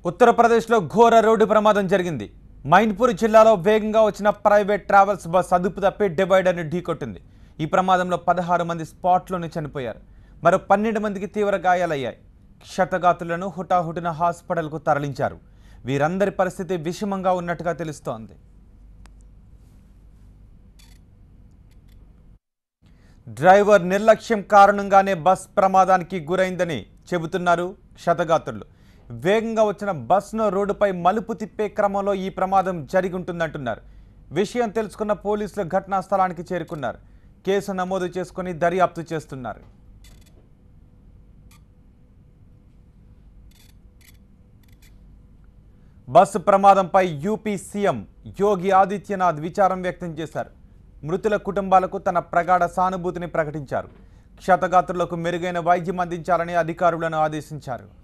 ఉత్తరప్రదేశ్లో ఘోర రోడ్డు ప్రమాదం జరిగింది మైన్పూర్ జిల్లాలో వేగంగా వచ్చిన ప్రైవేట్ ట్రావెల్స్ బస్ అదుపు తప్పి డివైడర్ని ఢీకొట్టింది ఈ ప్రమాదంలో పదహారు మంది స్పాట్లోనే చనిపోయారు మరో పన్నెండు మందికి తీవ్ర గాయాలయ్యాయి క్షతగాతులను హుటాహుటిన హాస్పిటల్కు తరలించారు వీరందరి పరిస్థితి విషమంగా ఉన్నట్టుగా తెలుస్తోంది డ్రైవర్ నిర్లక్ష్యం కారణంగానే బస్ ప్రమాదానికి గురైందని చెబుతున్నారు క్షతగాత్రులు వేగంగా వచ్చిన బస్సును రోడ్డుపై మలుపు తిప్పే క్రమంలో ఈ ప్రమాదం జరిగి ఉంటుందంటున్నారు విషయం తెలుసుకున్న పోలీసులు ఘటనా స్థలానికి చేరుకున్నారు కేసు నమోదు చేసుకుని దర్యాప్తు చేస్తున్నారు బస్సు ప్రమాదంపై యూపీ సీఎం యోగి ఆదిత్యనాథ్ విచారం వ్యక్తం చేశారు మృతుల కుటుంబాలకు తన ప్రగాఢ సానుభూతిని ప్రకటించారు క్షతగాత్రులకు మెరుగైన వైద్యం అందించాలని అధికారులను ఆదేశించారు